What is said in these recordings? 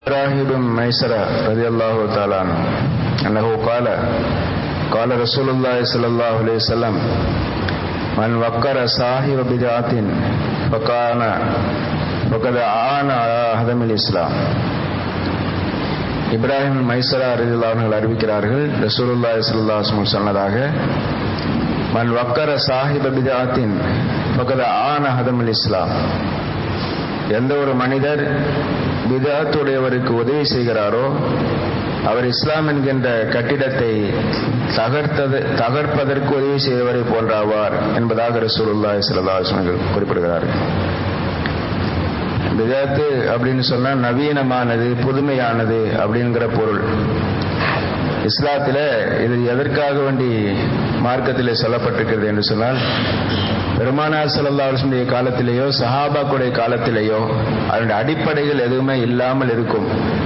إبراهيم بن ميسرة رضي الله تعالى عنه أنه قال قال رسول الله صلى الله عليه وسلم من وقر صاحب بدعة فكان فقد آن على هدم الإسلام இப்ராஹிம் மைசரா அறிவியலாளர்கள் அறிவிக்கிறார்கள் ரசூலுல்லாஹி ஸல்லல்லாஹு அலைஹி வஸல்லம் சொன்னதாக மன் வக்கர சாஹிப பிதாத்தின் ஃபகத ஆன ஹதமுல் இஸ்லாம் எந்த ஒரு மனிதர் பிதாத்துடையவருக்கு உதவி செய்கிறாரோ அவர் இஸ்லாம் என்கின்ற கட்டிடத்தை தகர்த்தது தகர்ப்பதற்கு உதவி செய்தவரை போன்றாவார் என்பதாக ரசூலுல்லாஹி ஸல்லல்லாஹு அலைஹி வஸல்லம் குறிப்பிடுகிறார்கள் பிதாத்து அப்படின்னு சொன்னா நவீனமானது புதுமையானது அப்படிங்கிற பொருள் இஸ்லாத்தில் இது எதற்காக வேண்டி மார்க்கத்தில் சொல்லப்பட்டிருக்கிறது என்று சொன்னால் பெருமானார் சல்லா அலுவலுடைய காலத்திலேயோ சஹாபாக்குடைய காலத்திலேயோ அதனுடைய அடிப்படைகள் எதுவுமே இல்லாமல் இருக்கும்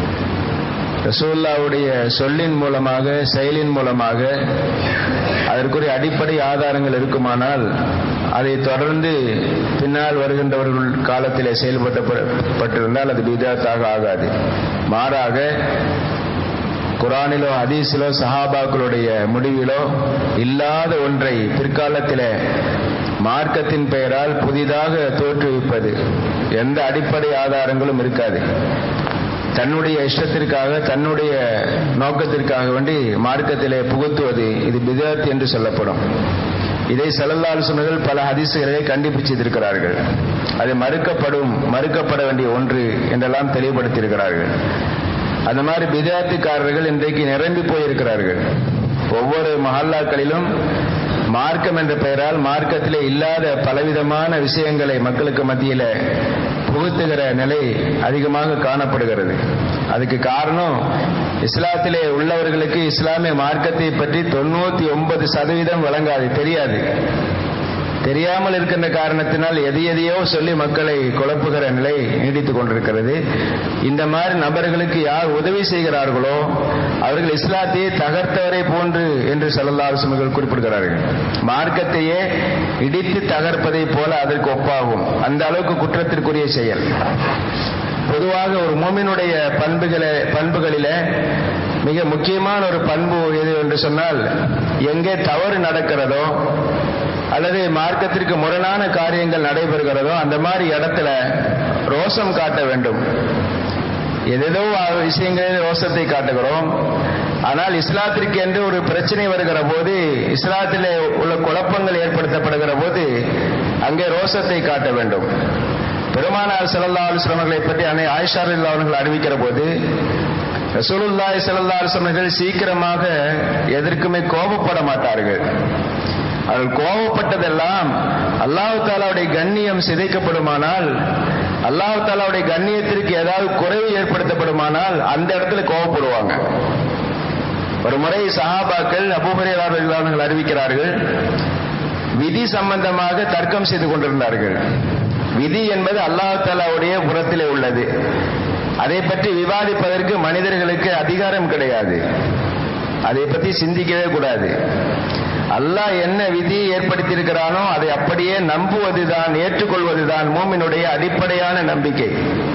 ரசூல்லாவுடைய சொல்லின் மூலமாக செயலின் மூலமாக அதற்குரிய அடிப்படை ஆதாரங்கள் இருக்குமானால் அதை தொடர்ந்து பின்னால் வருகின்றவர்கள் காலத்திலே செயல்பட்டப்பட்டிருந்தால் அது பிதாத்தாக ஆகாது மாறாக குரானிலோ ஹதீஸிலோ சஹாபாக்களுடைய முடிவிலோ இல்லாத ஒன்றை பிற்காலத்தில் மார்க்கத்தின் பெயரால் புதிதாக தோற்றுவிப்பது எந்த அடிப்படை ஆதாரங்களும் இருக்காது தன்னுடைய இஷ்டத்திற்காக தன்னுடைய நோக்கத்திற்காக வேண்டி மார்க்கத்திலே புகுத்துவது இது பிதத் என்று சொல்லப்படும் இதை செல்லல்லால் சொன்னர்கள் பல ஹதீசுகளை கண்டுபிடிச்சிருக்கிறார்கள் அது மறுக்கப்படும் மறுக்கப்பட வேண்டிய ஒன்று என்றெல்லாம் தெளிவுபடுத்தியிருக்கிறார்கள் அந்த மாதிரி பிதாத்துக்காரர்கள் இன்றைக்கு நிரம்பி போயிருக்கிறார்கள் ஒவ்வொரு மஹல்லாக்களிலும் மார்க்கம் என்ற பெயரால் மார்க்கத்திலே இல்லாத பலவிதமான விஷயங்களை மக்களுக்கு மத்தியில் புகுத்துகிற நிலை அதிகமாக காணப்படுகிறது அதுக்கு காரணம் இஸ்லாத்திலே உள்ளவர்களுக்கு இஸ்லாமிய மார்க்கத்தை பற்றி தொண்ணூத்தி ஒன்பது சதவீதம் வழங்காது தெரியாது தெரியாமல் இருக்கின்ற காரணத்தினால் எது எதையோ சொல்லி மக்களை குழப்புகிற நிலை நீடித்துக் கொண்டிருக்கிறது இந்த மாதிரி நபர்களுக்கு யார் உதவி செய்கிறார்களோ அவர்கள் இஸ்லாத்தையே தகர்த்தவரை போன்று என்று செல்லல்லாசுமர்கள் குறிப்பிடுகிறார்கள் மார்க்கத்தையே இடித்து தகர்ப்பதை போல அதற்கு ஒப்பாகும் அந்த அளவுக்கு குற்றத்திற்குரிய செயல் பொதுவாக ஒரு மூமினுடைய பண்புகளை பண்புகளில மிக முக்கியமான ஒரு பண்பு எது என்று சொன்னால் எங்கே தவறு நடக்கிறதோ அல்லது மார்க்கத்திற்கு முரணான காரியங்கள் நடைபெறுகிறதோ அந்த மாதிரி இடத்துல ரோசம் காட்ட வேண்டும் எதேதோ விஷயங்களில் ரோசத்தை காட்டுகிறோம் ஆனால் இஸ்லாத்திற்கு என்று ஒரு பிரச்சனை வருகிற போது இஸ்லாத்திலே உள்ள குழப்பங்கள் ஏற்படுத்தப்படுகிற போது அங்கே ரோசத்தை காட்ட வேண்டும் பெருமானார் செல்லல்லா அலுவலர்களை பற்றி அன்னை ஆயிஷா அவர்கள் அறிவிக்கிற போது ரசூலுல்லாய் செல்லல்லா அலுவலர்கள் சீக்கிரமாக எதற்குமே கோபப்பட மாட்டார்கள் அவர்கள் கோபப்பட்டதெல்லாம் அல்லாஹு தாலாவுடைய கண்ணியம் சிதைக்கப்படுமானால் அல்லாஹு தாலாவுடைய கண்ணியத்திற்கு ஏதாவது குறைவு ஏற்படுத்தப்படுமானால் அந்த இடத்துல கோபப்படுவாங்க ஒரு முறை சஹாபாக்கள் அபுபரையாளர்கள் அறிவிக்கிறார்கள் விதி சம்பந்தமாக தர்க்கம் செய்து கொண்டிருந்தார்கள் விதி என்பது அல்லாஹு தாலாவுடைய புறத்திலே உள்ளது அதை பற்றி விவாதிப்பதற்கு மனிதர்களுக்கு அதிகாரம் கிடையாது அதை பற்றி சிந்திக்கவே கூடாது அல்லாஹ் என்ன விதி ஏற்படுத்தியிருக்கிறானோ அதை அப்படியே நம்புவதுதான் ஏற்றுக்கொள்வதுதான் மூமினுடைய அடிப்படையான நம்பிக்கை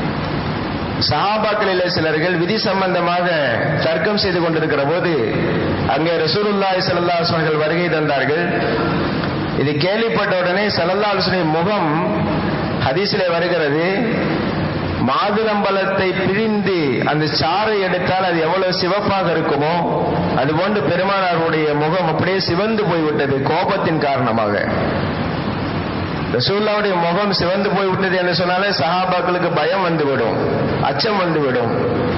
சஹாபாக்களில் சிலர்கள் விதி சம்பந்தமாக தர்க்கம் செய்து கொண்டிருக்கிற போது அங்கே ரசூலுல்லாய் சல்லாஹர்கள் வருகை தந்தார்கள் இது கேள்விப்பட்ட உடனே சல்லல்லாஹுடைய முகம் ஹதீஸிலே வருகிறது மாதுளம்பழத்தை பிரிந்து அந்த சாறை எடுத்தால் அது எவ்வளவு சிவப்பாக இருக்குமோ அதுபோன்று பெருமானாருடைய முகம் அப்படியே சிவந்து போய்விட்டது கோபத்தின் காரணமாக ரசூல்லாவுடைய முகம் சிவந்து போய்விட்டது என்று சொன்னாலே சஹாபாக்களுக்கு பயம் வந்துவிடும் அச்சம் வந்துவிடும்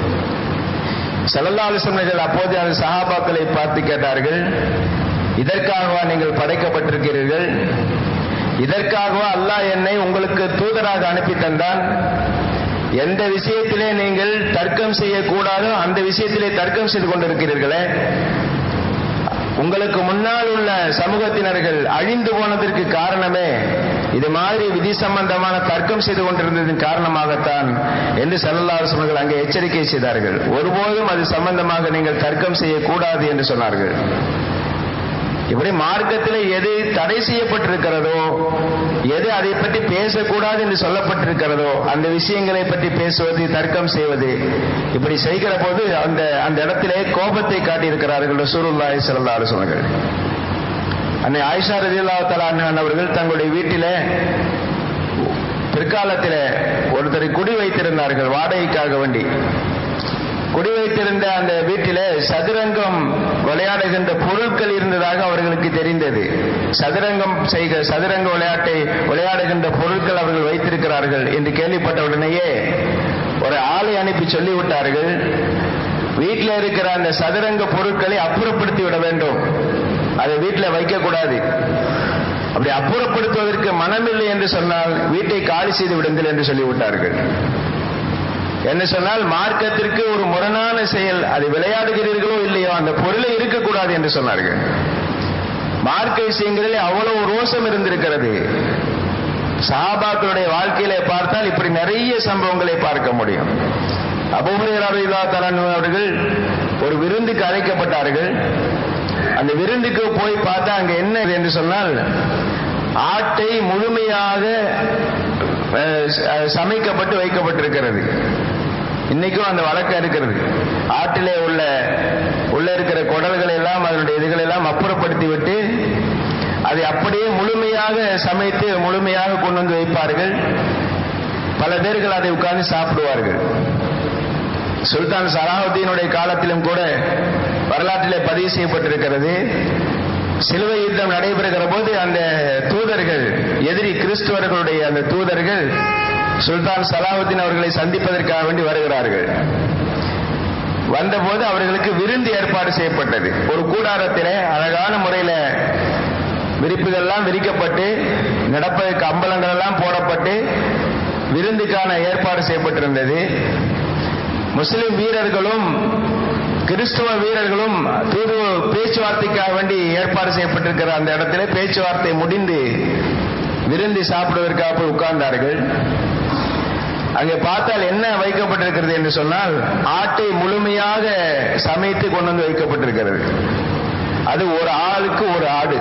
செல்லல்லா அலுவலர்கள் அப்போது அந்த சஹாபாக்களை பார்த்து கேட்டார்கள் இதற்காகவா நீங்கள் படைக்கப்பட்டிருக்கிறீர்கள் இதற்காகவா அல்லாஹ் என்னை உங்களுக்கு தூதராக அனுப்பி தந்தான் எந்த விஷயத்திலே நீங்கள் தர்க்கம் செய்யக்கூடாதோ அந்த விஷயத்திலே தர்க்கம் செய்து கொண்டிருக்கிறீர்களே உங்களுக்கு முன்னால் உள்ள சமூகத்தினர்கள் அழிந்து போனதற்கு காரணமே இது மாதிரி விதி சம்பந்தமான தர்க்கம் செய்து கொண்டிருந்ததன் காரணமாகத்தான் என்று செல்லல்லாசவர்கள் அங்கே எச்சரிக்கை செய்தார்கள் ஒருபோதும் அது சம்பந்தமாக நீங்கள் தர்க்கம் செய்யக்கூடாது என்று சொன்னார்கள் இப்படி மார்க்கத்தில் எது தடை செய்யப்பட்டிருக்கிறதோ எது அதை பற்றி பேசக்கூடாது என்று சொல்லப்பட்டிருக்கிறதோ அந்த விஷயங்களை பற்றி பேசுவது தர்க்கம் செய்வது இப்படி செய்கிற போது அந்த அந்த இடத்திலே கோபத்தை காட்டியிருக்கிறார்கள் ரசூலுல்லாஹி ஸல்லல்லாஹு அலைஹி வஸல்லம் அன்னை ஆயிஷா ரலியல்லாஹு தஆலா அவர்கள் தங்களுடைய வீட்டிலே பிற்காலத்தில் ஒருத்தரை குடி வைத்திருந்தார்கள் வாடகைக்காக வேண்டி குடி வைத்திருந்த அந்த வீட்டிலே சதுரங்கம் விளையாடுகின்ற பொருட்கள் இருந்ததாக அவர்களுக்கு தெரிந்தது சதுரங்கம் செய்க சதுரங்க விளையாட்டை விளையாடுகின்ற பொருட்கள் அவர்கள் வைத்திருக்கிறார்கள் என்று கேள்விப்பட்ட உடனேயே ஒரு ஆளை அனுப்பி சொல்லிவிட்டார்கள் வீட்டில் இருக்கிற அந்த சதுரங்க பொருட்களை அப்புறப்படுத்தி விட வேண்டும் அதை வீட்டில் வைக்கக்கூடாது அப்படி அப்புறப்படுத்துவதற்கு மனமில்லை என்று சொன்னால் வீட்டை காலி செய்து விடுங்கள் என்று சொல்லிவிட்டார்கள் என்ன சொன்னால் மார்க்கத்திற்கு ஒரு முரணான செயல் அது விளையாடுகிறீர்களோ இல்லையோ அந்த பொருளை இருக்கக்கூடாது என்று சொன்னார்கள் மார்க்க விஷயங்களில் அவ்வளவு ரோஷம் இருந்திருக்கிறது சாபாக்களுடைய வாழ்க்கையிலே பார்த்தால் இப்படி நிறைய சம்பவங்களை பார்க்க முடியும் அபுஹரா தலான் அவர்கள் ஒரு விருந்துக்கு அழைக்கப்பட்டார்கள் அந்த விருந்துக்கு போய் பார்த்தா அங்க என்ன என்று சொன்னால் ஆட்டை முழுமையாக சமைக்கப்பட்டு வைக்கப்பட்டிருக்கிறது இன்னைக்கும் அந்த வழக்கம் இருக்கிறது ஆட்டிலே உள்ள உள்ள இருக்கிற குடல்களை எல்லாம் அதனுடைய இதுகளை எல்லாம் அப்புறப்படுத்தி விட்டு அதை அப்படியே முழுமையாக சமைத்து முழுமையாக கொண்டு வந்து வைப்பார்கள் பல பேர்கள் அதை உட்கார்ந்து சாப்பிடுவார்கள் சுல்தான் சலாஹுத்தீனுடைய காலத்திலும் கூட வரலாற்றிலே பதிவு செய்யப்பட்டிருக்கிறது சிலுவை யுத்தம் நடைபெறுகிற போது அந்த தூதர்கள் எதிரி கிறிஸ்துவர்களுடைய அந்த தூதர்கள் சுல்தான் சலாஹுத்தீன் அவர்களை சந்திப்பதற்காக வேண்டி வருகிறார்கள் வந்தபோது அவர்களுக்கு விருந்து ஏற்பாடு செய்யப்பட்டது ஒரு கூடாரத்திலே அழகான முறையில் விரிப்புகள்லாம் விரிக்கப்பட்டு நடப்பதற்கு அம்பலங்கள் எல்லாம் போடப்பட்டு விருந்துக்கான ஏற்பாடு செய்யப்பட்டிருந்தது முஸ்லிம் வீரர்களும் கிறிஸ்துவ வீரர்களும் தூது பேச்சுவார்த்தைக்காக வேண்டி ஏற்பாடு செய்யப்பட்டிருக்கிற அந்த இடத்துல பேச்சுவார்த்தை முடிந்து விருந்தி சாப்பிடுவதற்காக போய் உட்கார்ந்தார்கள் அங்கே பார்த்தால் என்ன வைக்கப்பட்டிருக்கிறது என்று சொன்னால் ஆட்டை முழுமையாக சமைத்து கொண்டு வந்து வைக்கப்பட்டிருக்கிறது அது ஒரு ஆளுக்கு ஒரு ஆடு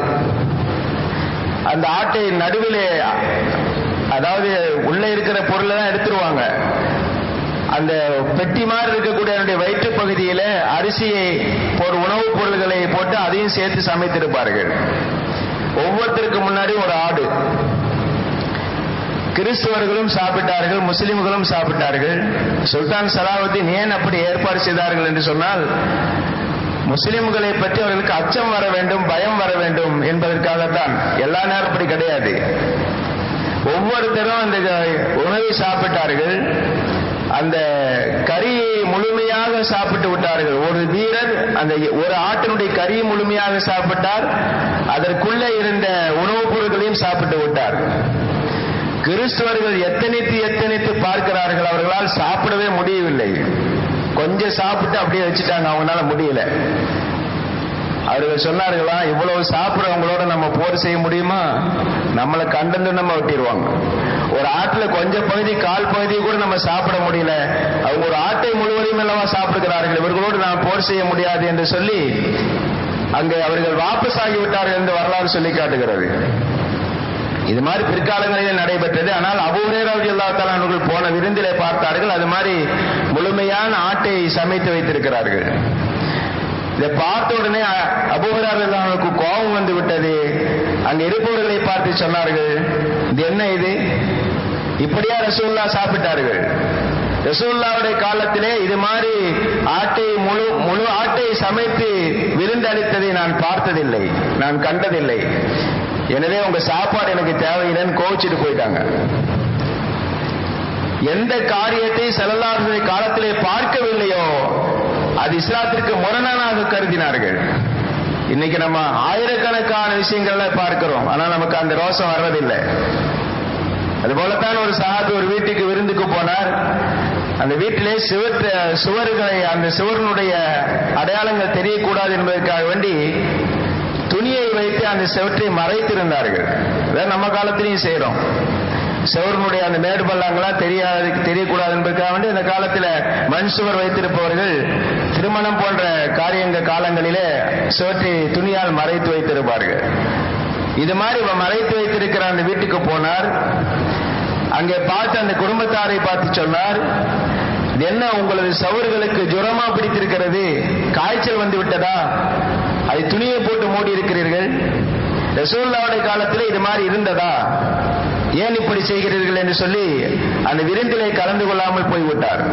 அந்த ஆட்டை நடுவிலே அதாவது உள்ள இருக்கிற பொருளை தான் எடுத்துருவாங்க அந்த பெட்டி மாதிரி இருக்கக்கூடிய என்னுடைய வயிற்று பகுதியில அரிசியை ஒரு உணவுப் பொருள்களை போட்டு அதையும் சேர்த்து சமைத்திருப்பார்கள் ஒவ்வொருத்தருக்கு முன்னாடி ஒரு ஆடு கிறிஸ்துவர்களும் சாப்பிட்டார்கள் முஸ்லிம்களும் சாப்பிட்டார்கள் சுல்தான் சலாவுத்தீன் ஏன் அப்படி ஏற்பாடு செய்தார்கள் என்று சொன்னால் முஸ்லிம்களை பற்றி அவர்களுக்கு அச்சம் வர வேண்டும் பயம் வர வேண்டும் என்பதற்காகத்தான் எல்லா நேரம் அப்படி கிடையாது ஒவ்வொருத்தரும் அந்த உணவை சாப்பிட்டார்கள் அந்த கறியை முழுமையாக சாப்பிட்டு விட்டார்கள் ஒரு வீரர் அந்த ஒரு ஆட்டினுடைய கறியை முழுமையாக சாப்பிட்டார் அதற்குள்ளே இருந்த உணவுப் பொருட்களையும் சாப்பிட்டு விட்டார் கிறிஸ்துவர்கள் எத்தனைத்து எத்தனைத்து பார்க்கிறார்கள் அவர்களால் சாப்பிடவே முடியவில்லை கொஞ்சம் சாப்பிட்டு அப்படியே வச்சுட்டாங்க அவங்களால முடியல அவர்கள் சொன்னார்களா இவ்வளவு சாப்பிட்றவங்களோட நம்ம போர் செய்ய முடியுமா நம்மளை கண்டந்து நம்ம வெட்டிடுவாங்க ஒரு ஆட்டுல கொஞ்சம் பகுதி கால் பகுதியை கூட நம்ம சாப்பிட முடியல அவங்க ஒரு ஆட்டை முழுவதையும் அல்லவா சாப்பிடுகிறார்கள் இவர்களோடு நாம் போர் செய்ய முடியாது என்று சொல்லி அங்கே அவர்கள் வாபஸ் ஆகிவிட்டார்கள் என்று வரலாறு சொல்லி காட்டுகிறது இது மாதிரி பிற்காலங்களில் நடைபெற்றது ஆனால் அபூரேராஜி அல்லா அவர்கள் போன விருந்திலே பார்த்தார்கள் அது மாதிரி முழுமையான ஆட்டை சமைத்து வைத்திருக்கிறார்கள் இதை பார்த்த உடனே அபூரார்களுக்கு கோபம் வந்து விட்டது அங்க இருப்பவர்களை பார்த்து சொன்னார்கள் இது என்ன இது இப்படியா ரசூல்லா சாப்பிட்டார்கள் ரசூல்லாவுடைய காலத்திலே இது மாதிரி ஆட்டை முழு முழு ஆட்டை சமைத்து விருந்தளித்ததை நான் பார்த்ததில்லை நான் கண்டதில்லை எனவே உங்க சாப்பாடு எனக்கு தேவையில்லைன்னு கோவிச்சுட்டு போயிட்டாங்க எந்த காரியத்தை செல்லல்லாருடைய காலத்திலே பார்க்கவில்லையோ அது இஸ்லாத்திற்கு முரணானாக கருதினார்கள் இன்னைக்கு நம்ம ஆயிரக்கணக்கான விஷயங்கள்ல பார்க்கிறோம் ஆனா நமக்கு அந்த ரோசம் வர்றதில்லை அது போலத்தான் ஒரு சஹாபி ஒரு வீட்டுக்கு விருந்துக்கு போனார் அந்த வீட்டிலே சுவர் சுவர்களை அந்த சுவரனுடைய அடையாளங்கள் தெரியக்கூடாது என்பதற்காக வேண்டி துணியை வைத்து அந்த செவற்றை மறைத்திருந்தார்கள் அதான் நம்ம காலத்திலையும் செய்யறோம் செவருனுடைய அந்த மேடு பள்ளங்களாம் தெரியாது தெரியக்கூடாது என்பதற்காக வேண்டி அந்த காலத்தில் மண் சுவர் வைத்திருப்பவர்கள் திருமணம் போன்ற காரியங்க காலங்களிலே சுவற்றை துணியால் மறைத்து வைத்திருப்பார்கள் இது மாதிரி மறைத்து வைத்திருக்கிற அந்த வீட்டுக்கு போனார் அங்கே பார்த்து அந்த குடும்பத்தாரை பார்த்து சொன்னார் இது என்ன உங்களது சவர்களுக்கு ஜுரமா பிடித்திருக்கிறது காய்ச்சல் வந்து விட்டதா அதை துணியை போட்டு மூடி இருக்கிறீர்கள் ரசூல்லாவுடைய காலத்தில் இது மாதிரி இருந்ததா ஏன் இப்படி செய்கிறீர்கள் என்று சொல்லி அந்த விருந்திலே கலந்து கொள்ளாமல் போய்விட்டார்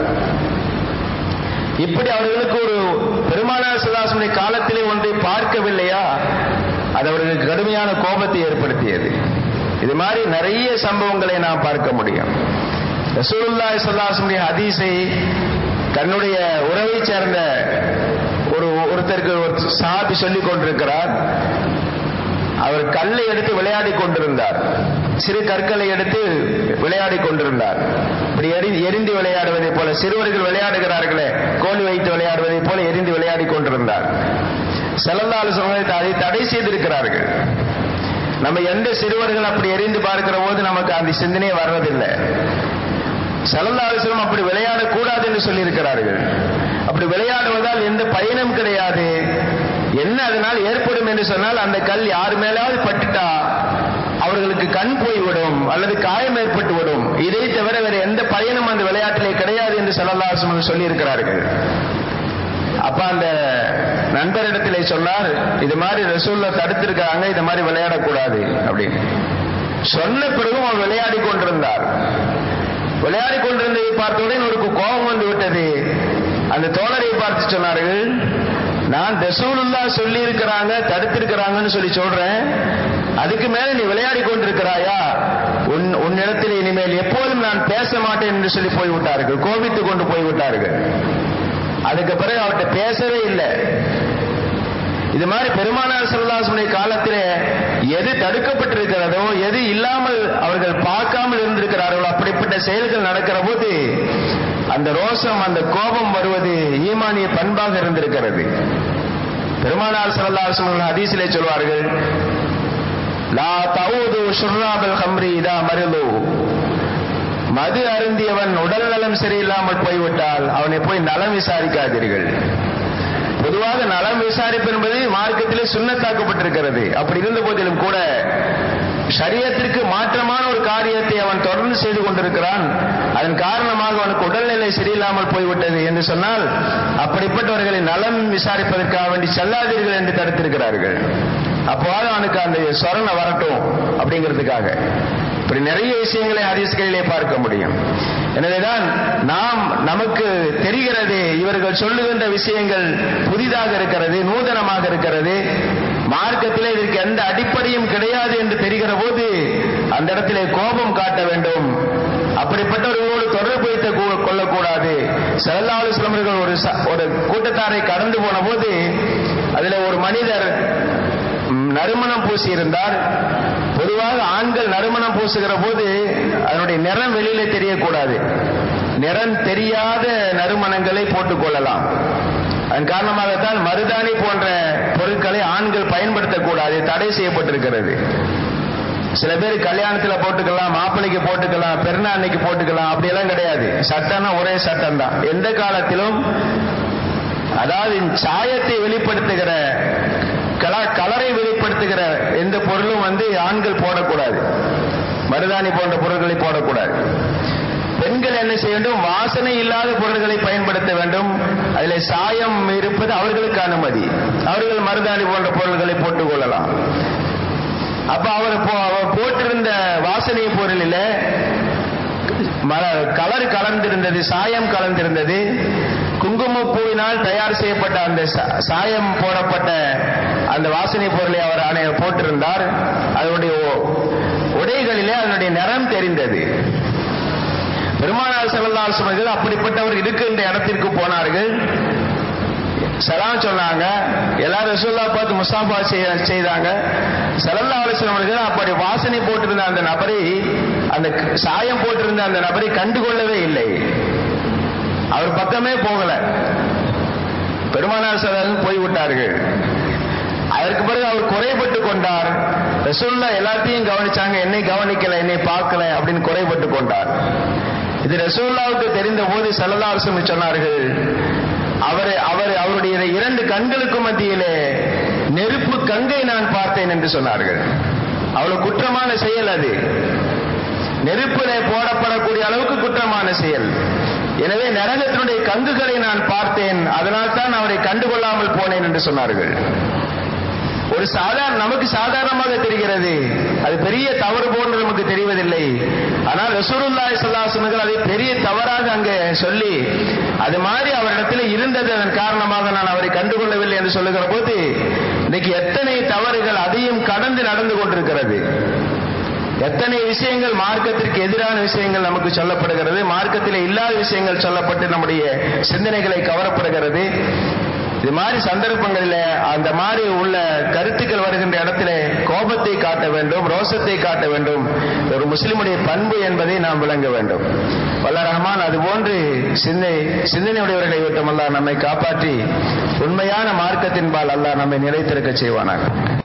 இப்படி அவர்களுக்கு ஒரு பெருமானார் சுல்லாசனுடைய காலத்திலே ஒன்றை பார்க்கவில்லையா அது அவர்களுக்கு கடுமையான கோபத்தை ஏற்படுத்தியது இது மாதிரி நிறைய சம்பவங்களை நாம் பார்க்க முடியும் ரசூலுல்லாஹி சொல்லாசனுடைய ஹதீஸை தன்னுடைய உறவை சேர்ந்த ஒரு ஒருத்தருக்கு ஒரு சாபி சொல்லிக் கொண்டிருக்கிறார் அவர் கல்லை எடுத்து விளையாடி கொண்டிருந்தார் சிறு கற்களை எடுத்து விளையாடி கொண்டிருந்தார் இப்படி எரி எரிந்து விளையாடுவதை போல சிறுவர்கள் விளையாடுகிறார்களே கோழி வைத்து விளையாடுவதை போல எரிந்து விளையாடி கொண்டிருந்தார் செலந்தாலு சமயத்தை அதை தடை செய்திருக்கிறார்கள் நம்ம எந்த சிறுவர்கள் அப்படி எரிந்து பார்க்கிற போது நமக்கு அந்த சிந்தனையே வர்றதில்லை செலந்தாலுசனம் அப்படி விளையாடக்கூடாது என்று சொல்லியிருக்கிறார்கள் அப்படி விளையாடுவதால் எந்த பயனும் கிடையாது என்ன அதனால் ஏற்படும் என்று சொன்னால் அந்த கல் யார் மேலாவது பட்டுட்டா அவர்களுக்கு கண் போய்விடும் அல்லது காயம் ஏற்பட்டு விடும் இதை தவிர வேறு எந்த பயனும் அந்த விளையாட்டிலே கிடையாது என்று செல்லல்லாசம் சொல்லியிருக்கிறார்கள் அப்ப அந்த நண்பரிடத்திலே சொன்னார் இது மாதிரி ரசூல்ல தடுத்திருக்காங்க இது மாதிரி விளையாடக்கூடாது அப்படின்னு சொன்ன பிறகும் அவர் விளையாடி கொண்டிருந்தார் விளையாடி கொண்டிருந்ததை பார்த்தவுடன் ஒரு கோபம் வந்து விட்டது அந்த தோழரை பார்த்து சொன்னார்கள் நான் ரசூலுல்லா சொல்லி இருக்கிறாங்க தடுத்திருக்கிறாங்கன்னு சொல்லி சொல்றேன் அதுக்கு மேல நீ விளையாடி கொண்டிருக்கிறாயா உன் உன்னிடத்தில் இனிமேல் எப்போதும் நான் பேச மாட்டேன் என்று சொல்லி போய்விட்டார்கள் கோபித்து கொண்டு போய்விட்டார்கள் அதுக்கு பிறகு அவர்கிட்ட பேசவே இல்லை இது மாதிரி பெருமானார் செல்லாசனுடைய காலத்திலே எது தடுக்கப்பட்டிருக்கிறதோ எது இல்லாமல் அவர்கள் பார்க்காமல் இருந்திருக்கிறார்களோ அப்படிப்பட்ட செயல்கள் நடக்கிற போது அந்த ரோஷம் அந்த கோபம் வருவது ஈமானிய பண்பாக இருந்திருக்கிறது பெருமானார் சல்லாசன் ஹதீசிலே சொல்வார்கள் லா தவுது ஷுர்ராபல் ஹம்ரி இதா மருது மது அருந்தியவன் உடல் நலம் சரியில்லாமல் போய்விட்டால் அவனை போய் நலம் விசாரிக்காதீர்கள் பொதுவாக நலம் விசாரிப்பு என்பது மார்க்கத்திலே சுண்ணத்தாக்கப்பட்டிருக்கிறது அப்படி இருந்த போதிலும் கூட சரியத்திற்கு மாற்றமான ஒரு காரியத்தை அவன் தொடர்ந்து செய்து கொண்டிருக்கிறான் அதன் காரணமாக அவனுக்கு உடல்நிலை சரியில்லாமல் போய்விட்டது என்று சொன்னால் அப்படிப்பட்டவர்களை நலம் விசாரிப்பதற்காக வேண்டி செல்லாதீர்கள் என்று தடுத்திருக்கிறார்கள் அப்போது அவனுக்கு அந்த சொரணை வரட்டும் அப்படிங்கிறதுக்காக இப்படி நிறைய விஷயங்களை ஹதீஸ்களிலே பார்க்க முடியும் எனவேதான் நாம் நமக்கு தெரிகிறது இவர்கள் சொல்லுகின்ற விஷயங்கள் புதிதாக இருக்கிறது நூதனமாக இருக்கிறது மார்க்கத்திலே இதற்கு எந்த அடிப்படையும் கிடையாது என்று தெரிகிற போது அந்த இடத்திலே கோபம் காட்ட வேண்டும் அப்படிப்பட்டவர்களோடு தொடர்பு வைத்து கொள்ளக்கூடாது செல்லாலு சிலமர்கள் ஒரு ஒரு கூட்டத்தாரை கடந்து போன போது அதில் ஒரு மனிதர் நறுமணம் பூசி இருந்தார் பொதுவாக ஆண்கள் நறுமணம் பூசுகிற போது அதனுடைய நிறம் வெளியில தெரியக்கூடாது நிறம் தெரியாத நறுமணங்களை போட்டுக் கொள்ளலாம் அதன் காரணமாகத்தான் மருதாணி போன்ற பொருட்களை ஆண்கள் பயன்படுத்தக்கூடாது தடை செய்யப்பட்டிருக்கிறது சில பேர் கல்யாணத்துல போட்டுக்கலாம் மாப்பிள்ளைக்கு போட்டுக்கலாம் பெருநாளைக்கு போட்டுக்கலாம் அப்படியெல்லாம் கிடையாது சட்டம்னா ஒரே சட்டம் தான் எந்த காலத்திலும் அதாவது சாயத்தை வெளிப்படுத்துகிற கலரை வெளிப்படுத்துகிற எந்த பொருளும் வந்து ஆண்கள் போடக்கூடாது மருதாணி போன்ற பொருட்களை போடக்கூடாது பெண்கள் என்ன செய்ய வேண்டும் வாசனை இல்லாத பொருட்களை பயன்படுத்த வேண்டும் அதில் சாயம் இருப்பது அவர்களுக்கு அனுமதி அவர்கள் மருதாணி போன்ற பொருட்களை போட்டுக் கொள்ளலாம் அப்ப அவர் அவர் போட்டிருந்த வாசனை பொருளில் கலர் கலந்திருந்தது சாயம் கலந்திருந்தது குங்குமப்பூவினால் தயார் செய்யப்பட்ட அந்த சாயம் போடப்பட்ட அந்த வாசனை பொருளை அவர் அணைய போட்டிருந்தார் அதனுடைய உடைகளிலே அதனுடைய நிறம் தெரிந்தது பெருமானார் செல்லல்லால் சுமர்கள் அப்படிப்பட்டவர் இருக்கின்ற இடத்திற்கு போனார்கள் சலாம் சொன்னாங்க எல்லாரும் ரசூல்லா பார்த்து முசாஃபா செய்தாங்க சலல்லா அலிஸ்லாம் அவர்கள் அப்படி வாசனை போட்டிருந்த அந்த நபரை அந்த சாயம் போட்டிருந்த அந்த நபரை கண்டுகொள்ளவே இல்லை அவர் பக்கமே போகல பெருமானார் சலாலும் போய்விட்டார்கள் அதற்கு பிறகு அவர் குறைபட்டு கொண்டார் ரசூல்லா எல்லாத்தையும் கவனிச்சாங்க என்னை கவனிக்கல என்னை பார்க்கல அப்படின்னு குறைபட்டு கொண்டார் இது ரசூல்லாவுக்கு தெரிந்த போது சல்லல்லாஹு சொன்னார்கள் அவர் அவர் அவருடைய இரண்டு கண்களுக்கு மத்தியிலே நெருப்பு கங்கை நான் பார்த்தேன் என்று சொன்னார்கள் அவ்வளவு குற்றமான செயல் அது நெருப்பிலே போடப்படக்கூடிய அளவுக்கு குற்றமான செயல் எனவே நரகத்தினுடைய கங்குகளை நான் பார்த்தேன் அதனால் தான் அவரை கண்டுகொள்ளாமல் போனேன் என்று சொன்னார்கள் ஒரு சாதாரண நமக்கு சாதாரணமாக தெரிகிறது அது பெரிய தவறு போன்று நமக்கு தெரிவதில்லை ஆனால் ரசூருல்லாய் சல்லாசனங்கள் அதை பெரிய தவறாக அங்கே சொல்லி அது மாதிரி அவரிடத்தில் இருந்தது அதன் காரணமாக நான் அவரை கண்டுகொள்ளவில்லை என்று சொல்லுகிற போது இன்னைக்கு எத்தனை தவறுகள் அதையும் கடந்து நடந்து கொண்டிருக்கிறது எத்தனை விஷயங்கள் மார்க்கத்திற்கு எதிரான விஷயங்கள் நமக்கு சொல்லப்படுகிறது மார்க்கத்தில் இல்லாத விஷயங்கள் சொல்லப்பட்டு நம்முடைய சிந்தனைகளை கவரப்படுகிறது இது மாதிரி சந்தர்ப்பங்களில் அந்த மாதிரி உள்ள கருத்துக்கள் வருகின்ற இடத்துல கோபத்தை காட்ட வேண்டும் ரோசத்தை காட்ட வேண்டும் ஒரு முஸ்லிமுடைய பண்பு என்பதை நாம் விளங்க வேண்டும் வல்ல ரஹ்மான் அதுபோன்று சிந்தை சிந்தனையுடையவர்களை விட்டும் அல்லாஹ் நம்மை காப்பாற்றி உண்மையான மார்க்கத்தின்பால் அல்லாஹ் நம்மை நிலைத்திருக்க செய்வானாக